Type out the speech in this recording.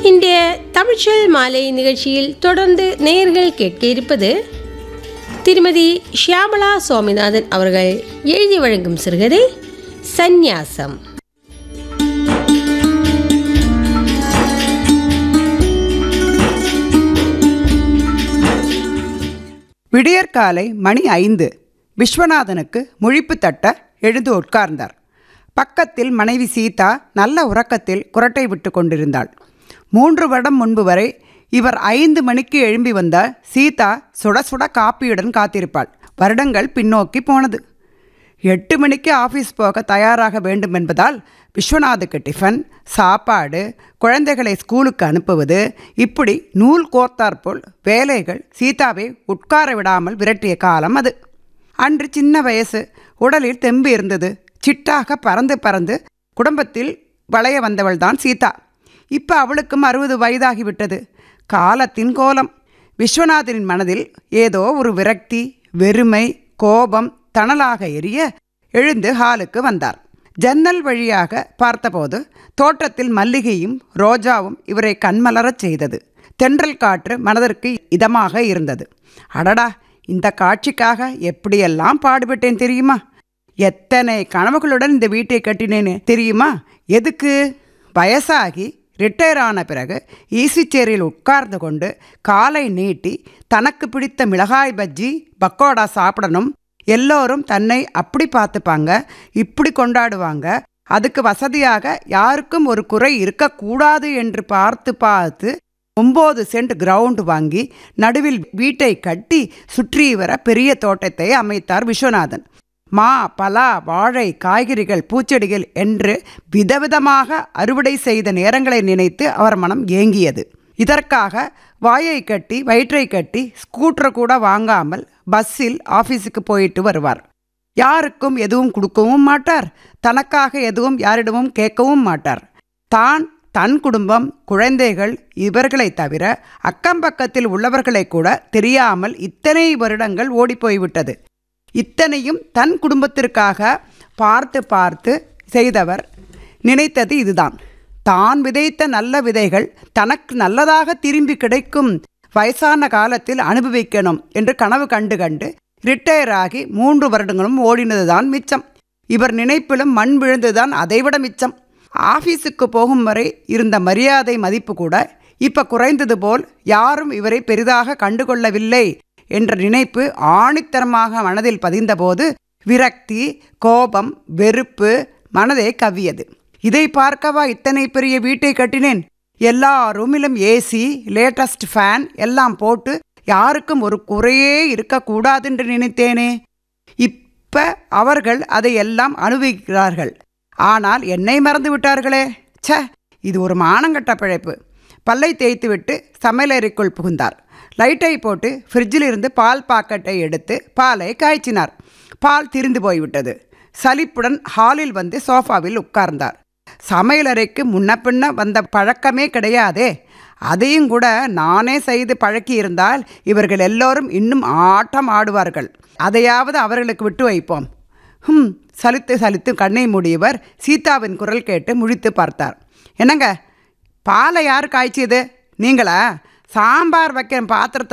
இன்றைய தமிழ்ச்சொல் மாலை நிகழ்ச்சியில் தொடர்ந்து நேயர்கள் கேட்க இருப்பது திருமதி ஷியாமளா சுவாமிநாதன் அவர்கள் எழுதி வழங்கும் சிறுகதை சந்நியாசம் விடியற்காலை மணி ஐந்து விஸ்வநாதனுக்கு முழிப்பு தட்ட எழுந்து உட்கார்ந்தார் பக்கத்தில் மனைவி சீதா நல்ல உறக்கத்தில் குரட்டை விட்டு கொண்டிருந்தாள் மூன்று வருடம் முன்பு வரை இவர் ஐந்து மணிக்கு எழும்பி வந்தால் சீதா சுட சுட காப்பியுடன் காத்திருப்பாள் வருடங்கள் பின்னோக்கி போனது எட்டு மணிக்கு ஆஃபீஸ் போக தயாராக வேண்டும் என்பதால் விஸ்வநாதுக்கு டிஃபன் சாப்பாடு குழந்தைகளை ஸ்கூலுக்கு அனுப்புவது இப்படி நூல் கோர்த்தாற்போல் வேலைகள் சீதாவை உட்கார விடாமல் விரட்டிய காலம் அது அன்று சின்ன வயசு உடலில் தெம்பு இருந்தது சிட்டாக பறந்து பறந்து குடும்பத்தில் வளைய வந்தவள்தான் சீதா இப்போ அவளுக்கும் அறுபது வயதாகிவிட்டது காலத்தின் கோலம் விஸ்வநாதனின் மனதில் ஏதோ ஒரு விரக்தி வெறுமை கோபம் தணலாக எரிய எழுந்து ஹாலுக்கு வந்தார் ஜன்னல் வழியாக பார்த்தபோது தோட்டத்தில் மல்லிகையும் ரோஜாவும் இவரை கண்மலரச் செய்தது தென்றல் காற்று மனதிற்கு இதமாக இருந்தது அடடா இந்த காட்சிக்காக எப்படியெல்லாம் பாடுபட்டேன் தெரியுமா எத்தனை கனவுகளுடன் இந்த வீட்டை கட்டினேன்னு தெரியுமா எதுக்கு வயசாகி ரிட்டையர் ஆன பிறகு ஈசிச்சேரியில் உட்கார்ந்து கொண்டு காலை நீட்டி தனக்கு பிடித்த மிளகாய் பஜ்ஜி பக்கோடா சாப்பிடணும் எல்லோரும் தன்னை அப்படி பார்த்துப்பாங்க இப்படி கொண்டாடுவாங்க அதுக்கு வசதியாக யாருக்கும் ஒரு குறை இருக்கக்கூடாது என்று பார்த்து பார்த்து ஒம்பது சென்ட் கிரவுண்ட் வாங்கி நடுவில் வீட்டை கட்டி சுற்றி வர பெரிய தோட்டத்தை அமைத்தார் விஸ்வநாதன் மா பலா வாழை காய்கறிகள் பூச்செடிகள் என்று விதவிதமாக அறுவடை செய்த நேரங்களை நினைத்து அவர் மனம் ஏங்கியது இதற்காக வாயை கட்டி வயிற்றை கட்டி ஸ்கூட்டர் கூட வாங்காமல் பஸ்ஸில் ஆஃபீஸுக்கு போயிட்டு வருவார் யாருக்கும் எதுவும் கொடுக்கவும் மாட்டார் தனக்காக எதுவும் யாரிடமும் கேட்கவும் மாட்டார் தான் தன் குடும்பம் குழந்தைகள் இவர்களை தவிர அக்கம் பக்கத்தில் உள்ளவர்களை கூட தெரியாமல் இத்தனை வருடங்கள் ஓடிப்போய்விட்டது இத்தனையும் தன் குடும்பத்திற்காக பார்த்து பார்த்து செய்தவர் நினைத்தது இதுதான் தான் விதைத்த நல்ல விதைகள் தனக்கு நல்லதாக திரும்பி கிடைக்கும் வயசான காலத்தில் அனுபவிக்கணும் என்று கனவு கண்டு கண்டு ரிட்டையர் ஆகி மூன்று வருடங்களும் ஓடினதுதான் மிச்சம் இவர் நினைப்பிலும் மண் விழுந்துதான் அதைவிட மிச்சம் ஆஃபீஸுக்கு போகும் வரை இருந்த மரியாதை மதிப்பு கூட இப்ப குறைந்தது போல் யாரும் இவரை பெரிதாக கண்டுகொள்ளவில்லை என்ற நினைப்பு ஆணித்தரமாக மனதில் பதிந்தபோது விரக்தி கோபம் வெறுப்பு மனதை கவ்வியது இதை பார்க்கவா இத்தனை பெரிய வீட்டை கட்டினேன் எல்லா ரூமிலும் ஏசி லேட்டஸ்ட் ஃபேன் எல்லாம் போட்டு யாருக்கும் ஒரு குறையே இருக்கக்கூடாது என்று நினைத்தேனே இப்ப அவர்கள் அதை எல்லாம் அனுபவிக்கிறார்கள் ஆனால் என்னை மறந்து விட்டார்களே ச்ச இது ஒரு மானங்கட்ட பிழைப்பு பல்லை தேய்த்துவிட்டு சமையலறைக்குள் புகுந்தார் லைட்டை போட்டு ஃப்ரிட்ஜில் இருந்து பால் பாக்கெட்டை எடுத்து பாலை காய்ச்சினார் பால் திரிந்து போய்விட்டது சலிப்புடன் ஹாலில் வந்து சோஃபாவில் உட்கார்ந்தார் சமையலறைக்கு முன்ன பின்ன வந்த பழக்கமே கிடையாதே அதையும் கூட நானே செய்து பழக்கியிருந்தால் இவர்கள் எல்லோரும் இன்னும் ஆட்டம் ஆடுவார்கள் அதையாவது அவர்களுக்கு விட்டு வைப்போம் ஹம் சலித்து சலித்து கண்ணை மூடியவர் சீதாவின் குரல் கேட்டு முழித்து பார்த்தார் என்னங்க பாலை யார் காய்ச்சியது நீங்களா சாம்பார் வைக்கிற பாத்திரத்தை